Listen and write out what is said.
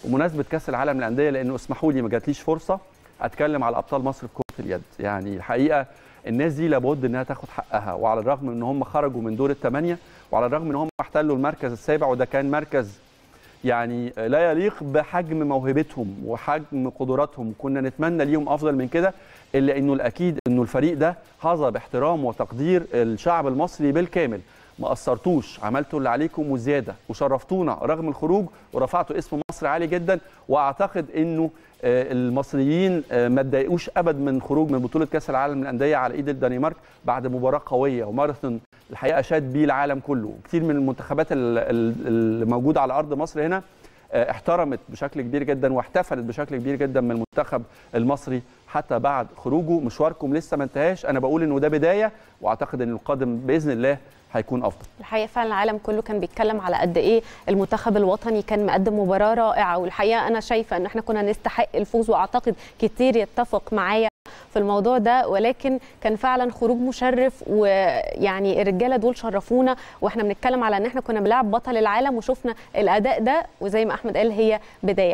ومناسبه كاس العالم للانديه لانه اسمحوا لي ما جاتليش فرصه اتكلم على ابطال مصر في كره اليد يعني الحقيقه الناس دي لابد انها تاخد حقها وعلى الرغم من ان هم خرجوا من دور الثمانيه وعلى الرغم ان هم احتلوا المركز السابع وده كان مركز يعني لا يليق بحجم موهبتهم وحجم قدراتهم كنا نتمنى ليهم افضل من كده الا انه الاكيد انه الفريق ده حظى باحترام وتقدير الشعب المصري بالكامل ما قصرتوش عملتوا اللي عليكم وزياده وشرفتونا رغم الخروج ورفعتوا اسم مصر عالي جدا واعتقد انه المصريين ما اتضايقوش ابدا من خروج من بطوله كاس العالم للانديه على ايد الدنمارك بعد مباراه قويه وماراثون الحقيقه شاد بيه العالم كله كتير من المنتخبات اللي موجوده على ارض مصر هنا احترمت بشكل كبير جدا واحتفلت بشكل كبير جدا من المنتخب المصري حتى بعد خروجه مشواركم لسه ما انتهاش انا بقول انه ده بدايه واعتقد ان القادم باذن الله هيكون افضل الحقيقه فعلا العالم كله كان بيتكلم على قد ايه المنتخب الوطني كان مقدم مباراه رائعه والحقيقه انا شايفه ان احنا كنا نستحق الفوز واعتقد كتير يتفق معايا في الموضوع ده ولكن كان فعلا خروج مشرف ويعني الرجاله دول شرفونا واحنا بنتكلم على ان احنا كنا بنلعب بطل العالم وشفنا الاداء ده وزي ما احمد قال هي بدايه